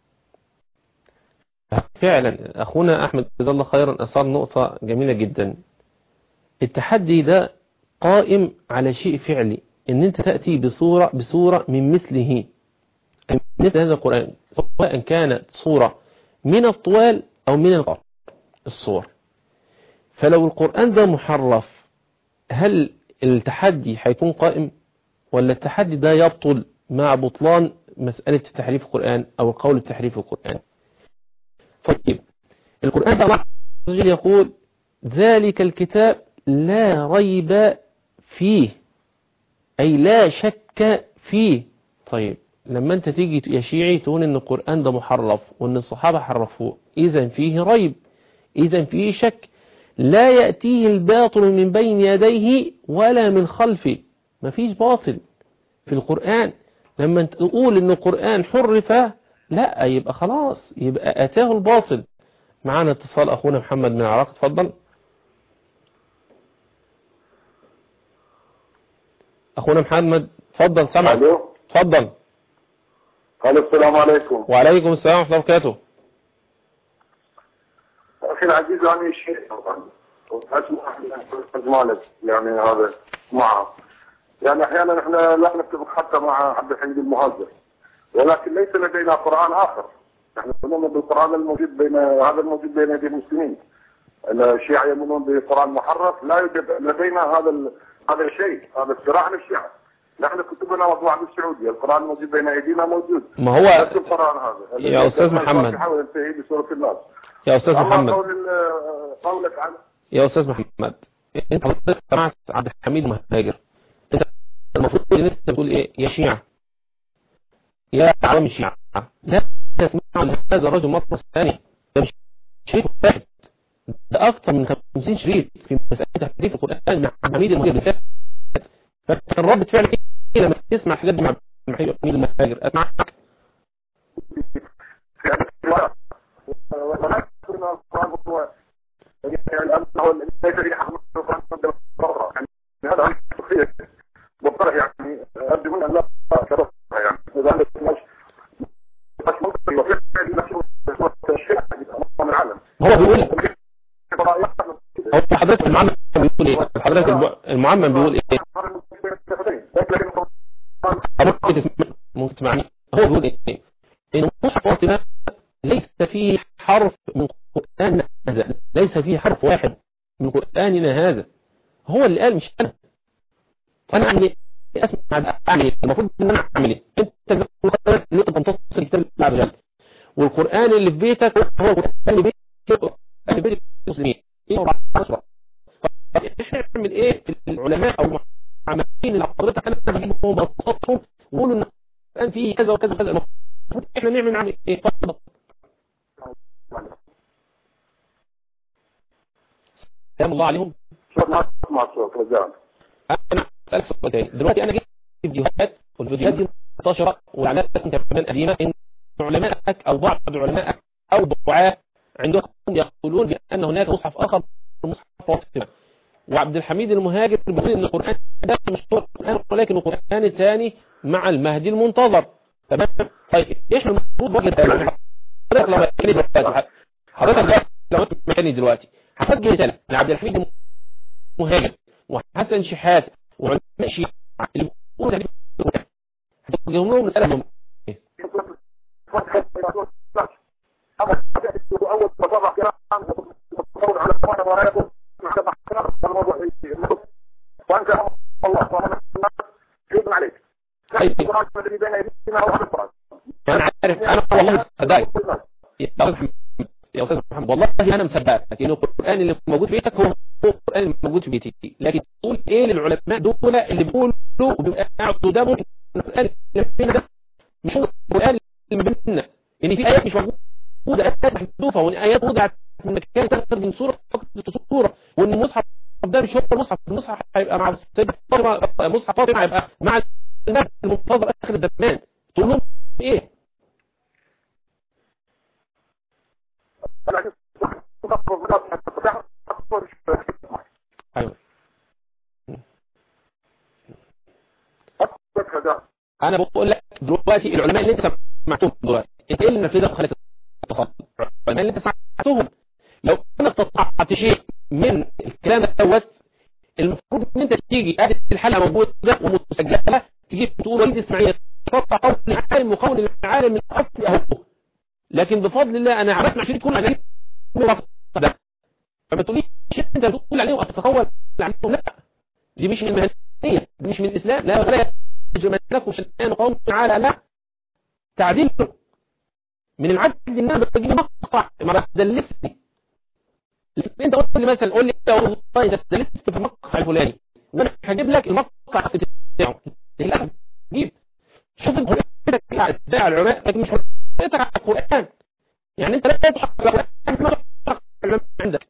فعلا أخونا أحمد جزا الله خيرا أصار نقطة جميلة جدا التحدي ده قائم على شيء فعلي ان انت تأتي بصورة, بصورة من مثله من مثل هذا القرآن سواء كانت صورة من الطوال او من القرآن الصور فلو القرآن ده محرف هل التحدي هيكون قائم ولا التحدي ده يبطل مع بطلان مسألة تحريف القرآن أو القول بتحريف القرآن طيب القرآن ده الله عز وجل يقول ذلك الكتاب لا ريب فيه أي لا شك فيه طيب لما أنت تيجي يا شيعي تقول إن القرآن ده محرف وإن الصحابة حرفوه إذا فيه ريب إذا فيه شك لا يأتيه الباطل من بين يديه ولا من خلفه مفيش باطل في القرآن لما تقول ان القرآن حرف لا يبقى خلاص يبقى اتاه الباطل معانا اتصال اخونا محمد من العراق اتفضل اخونا محمد اتفضل سمع الو اتفضل الو السلام عليكم وعليكم السلام ورحمة الله وبركاته اخي العزيز يعني شيء اسمع مالك يعني هذا معه يعني احيانا احنا لا نتفق حتى مع عبد الحميد المهاجر ولكن ليس لدينا قرآن اخر نحن نؤمن بالقرآن الموجود بين هذا الموجود بين يدي المسلمين الشيعة يؤمنون بالقرآن محرف لا يوجد لدينا هذا ال... هذا الشيء هذا الصراع للشيعة نحن كتبنا مطبوعة بالسعودية القرآن الموجود بين أيدينا موجود ما هو نفس القرآن هذا يا أستاذ محمد. الفاتحة وينتهي بسورة الناس يا أستاذ أما محمد قول ال- قولك عن يا أستاذ محمد أنت حضرتك سمعت عبد الحميد مهاجر أنت المفروض إن أنت بتقول إيه يا شيعة يا عوام الشيعة لا تسمعوا لهذا الرجل مطرس ثاني ده مش شريك واحد ده أكثر من 50 شريط في مسألة تحريف القرآن مع عبد الحميد المهاجر بالذات فكان ردة فعل إيه لما تسمع الحاجات دي مع عبد الحميد المهاجر أسمعك ولكن القرآن هو يعني أنه ليس لي حق من القرآن من مرة يعني هذا أمر صحيح مضطرح يعني أرجو من أن لا شرفها يعني لذلك مش مش ممكن وفعل نفسه الشيء أمام العالم هو بيقول هو حضرتك المعمم بيقول ايه حضرتك الم- المعمم بيقول ايه ممكن تسمع- ممكن تسمعني هو بيقول ايه ان مصحف فاطمه ليس فيه حرف من قرآننا هذا ليس فيه حرف واحد من قرآننا هذا هو اللي قال مش انا انا اعمل ايه اسمع ده اعمل ايه المفروض ان انا اعمل ايه انت اللي اللي انت تنتصر الكتاب الله عز وجل والقرآن اللي في بيتك هو القرآن اللي في بيتك اللي في بيت المسلمين ايه هو عشرة طب احنا نعمل ايه في العلماء او المعممين اللي حضرتك انا بجيبهم بسطهم ويقولوا ان القرآن فيه كذا وكذا وكذا المفروض احنا نعمل نعمل ايه اتفضل سلام الله عليهم مع الصوت رجال انا اسالك سؤال تاني دلوقتي انا جبت فيديوهات والفيديوهات دي منتشره واعلانات كمان قديمه ان علمائك او بعض علمائك او دعاه عندهم يقولون بان هناك مصحف اخر مصحف فاطمه وعبد الحميد المهاجر بيقول ان القران ده مش هو القران ولكن القران الثاني مع المهدي المنتظر تمام طيب احنا المفروض وجه رساله حضرتك لو مكاني دلوقتي حضرتك دلوقتي لو انت مكاني دلوقتي هتوجه رساله لعبد الحميد المهاجر وحسن شحات وعلماء الشيعة اللي بيقولوا ده القرآن. هتوجه لهم رساله لهم أول مطبع كلام وتصور على القرآن ورايكم مع سبع كلام الموضوع وأنت الله سبحانه وتعالى يبنى عليك طيب. القرآن الذي بين أيدينا هو هذا القرآن انا عارف انا والله مصدقك يا استاذ محمد يا استاذ محمد والله انا مصدقك ان القران اللي موجود في بيتك هو هو القران اللي موجود في بيتي لكن تقول ايه للعلماء دول اللي بيقولوا وبيبقى قاعد قدامهم إن القران اللي بينا ده مش هو القران اللي ما بيننا ان في ايات مش موجوده ايات محذوفه وان ايات وضعت من مكان تاخد من صوره فقط صوره وان المصحف ده مش هو المصحف المصحف هيبقى مع السيدة فاطمه مصحف فاطمه هيبقى مع المهدي المنتظر اخر الزمان تقول لهم ايه ايوه انا بقول لك دلوقتي العلماء اللي انت سمعتهم دلوقتي انت ايه اللي نفذك وخلت التصرف العلماء اللي انت سمعتهم لو انك استطعت شيء من الكلام دوت المفروض ان انت تيجي ادي الحلقه موجوده ومسجله تجي تقول وليد اسماعيل تقطع قول العالم وقول العالم من اصل اهو لكن بفضل الله انا عملت مع شريك كل عجيب ده فما تقوليش انت بتقول عليهم اتتطور عليهم لا دي مش من المهنيه دي مش من الاسلام لا ولا يجمعنكم شتان قوم تعالى لا تعديل من العدل ان انا بجيب مقطع ما بتدلسني لكن انت قلت لي مثلا قول لي انت والله ده دلست في المقطع الفلاني وانا هجيب لك المقطع بتاعه للاسف جيب شوف انت حريتك على اتباع العلماء لكن مش حريتك على القران يعني انت لا تشرح القران ما تشرح العلماء عندك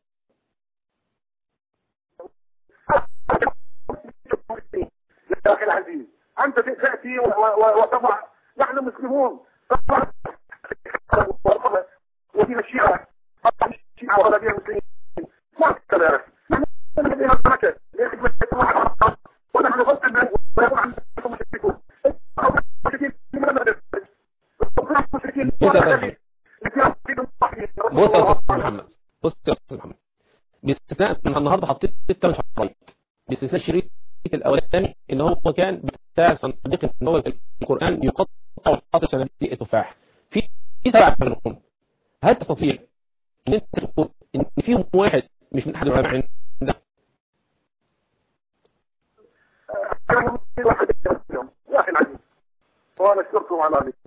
يا اخي العزيز انت تاتي و- و- وتضع نحن مسلمون وفينا الشيعة الشيعة ولا فيها المسلمين ما كذا يا اخي نحن الذين تركت لخدمة الله ونحن غصب ويقول عن المشركون المشركين لماذا نفسك؟ المشركين بص يا استاذ محمد بص يا استاذ محمد باستثناء من النهارده حطيت ثمان شرايط باستثناء الشريط الاولاني ان هو كان بتاع صندوق ان هو القران يقطع ويحط صناديق التفاح في في سبع منهم ان انت تقول ان فيهم واحد مش من احد العلماء عندك كان في واحد منهم يا اخي العزيز وانا اشكركم على هذه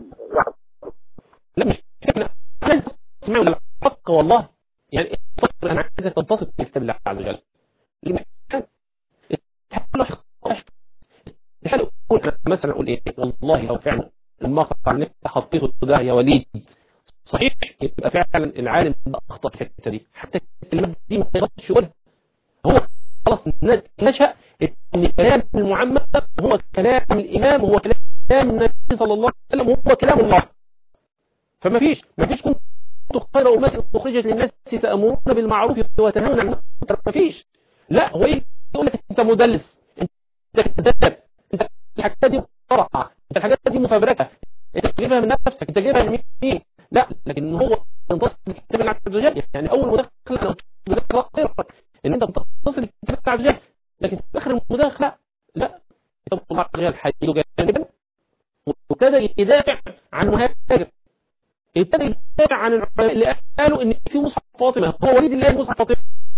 لا مش احنا عايز تسمعوا الحق والله يعني الفقر انا عايزك تنتصر في كتاب الله عز وجل لما كان تحاول تحاول اقول انا مثلا اقول ايه والله لو فعلا المقطع اللي انت حطيته ده يا وليد صحيح يبقى فعلا العالم ده اخطا في الحته دي حتى الكلمات دي ما يقدرش يقولها هو خلاص نشأ ان كلام المعمم هو كلام الامام هو كلام النبي صلى الله عليه وسلم هو كلام الله فما فيش ما فيش كنت خير أمة أخرجت للناس تأمرون بالمعروف وتنهون عن المنكر ما فيش لا هو ايه يقول لك انت مدلس انت كذاب انت الحاجات دي طرقة انت الحاجات دي مفبركة انت تجيبها من نفسك انت تجيبها من مين لا لكن هو ينتصر الكتاب الله عز وجل يعني اول مداخله مداخله ان انت تتصل الكتاب الله عز وجل لكن في اخر المداخله لا كتاب الله عز وجل حي جانبا وابتدى يدافع عن مهاجر ابتدى يدافع عن العلماء اللي قالوا ان في مصحف فاطمه هو وليد اللي قال مصحف فاطمه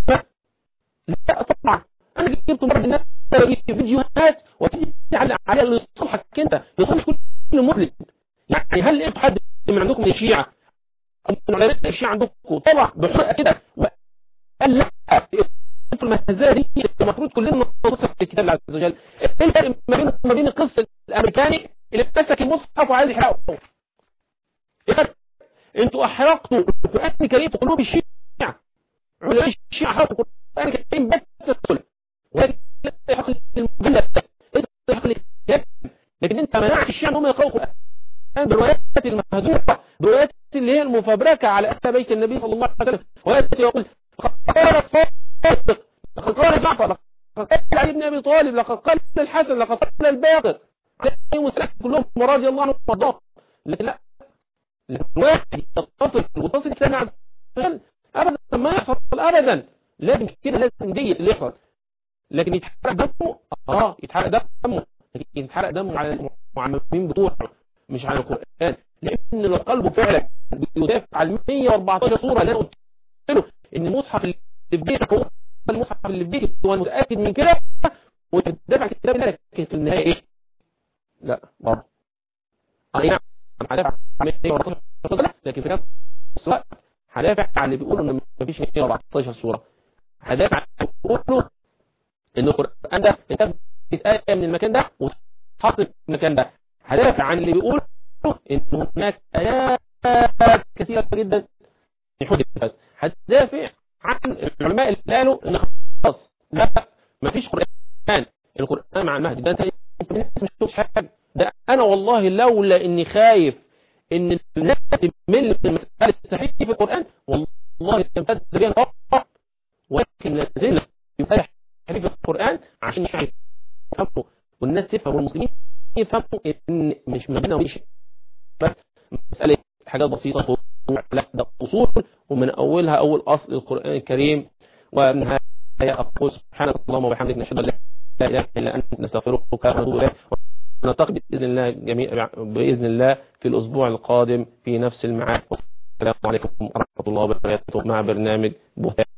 لا طبعا انا جبت مره الناس فيديوهات وتيجي تعلق عليها لصالحك انت لصالح كل مسلم يعني هل انتوا حد من عندكم من الشيعه او من علماء الشيعه عندكم طلع بحرقه كده وقال لا المهزله دي المفروض كلنا نبص في الكتاب عز وجل ايه الفرق ما بين ما بين القس الامريكاني اللي مسك المصحف وعايز يحرقه ايه الفرق انتوا احرقتوا القران الكريم في قلوب الشيعه علماء الشيعه حرقوا القران الكريم بس الصلح ولكن يحق المجلد يحق الكتاب لكن انت منعت الشيعه ان هم يقراوا القران بروايات المهدوره بروايات اللي هي المفبركه على اهل بيت النبي صلى الله عليه وسلم وياتي يقول قال الصادق لقد قال جعفر لقد قال علي بن ابي طالب لقد قال الحسن لقد قال الباقر عليهم السلام كلهم رضي الله عنهم وارضاهم لكن لا الواحد يتصل وتصل الكلام عز وجل ابدا ما يحصل ابدا لازم كده لازم دي اللي يحصل لكن يتحرق دمه اه يتحرق دمه لكن يتحرق دمه على المعممين بتوعه مش على القرآن لان لو قلبه فعلا بيدافع على 114 صورة اللي انا قلت له ان المصحف اللي في بيتك هو المصحف اللي في بيتك وانا متاكد من كده وتدافع الكتاب ده لكن في النهايه ايه لا برضه اي نعم هدافع عن 114 صورة لكن في نفس الوقت هدافع عن اللي بيقولوا ان مفيش 114 صورة هدافع عن بيقولوا ان القرآن ده اتثبت آية من المكان ده وتحط في المكان ده هدافع عن اللي بيقولوا ان هناك آيات كثيرة جدا حدثت هدافع عن العلماء اللي قالوا ان خلاص لا مفيش قرآن القرآن مع المهدي ده انت انت ما تشوفش حاجة ده انا والله لولا اني خايف ان الناس تمل من مسألة التحريف في القرآن والله تمتد بها الأرض ولكن لازلنا يفتح تحريف القرآن عشان يفهموا والناس تفهم والمسلمين يفهموا ان مش ما بيننا وبين بس مسألة حاجات بسيطة لا ده أصول ومن أولها أول أصل القرآن الكريم ومنها أقول سبحانك اللهم وبحمدك نشهد أن لا إله إلا أنت نستغفرك ونتوب إليك نلتقي بإذن الله جميع بإذن الله في الأسبوع القادم في نفس الميعاد والسلام عليكم ورحمة الله وبركاته مع برنامج بهتان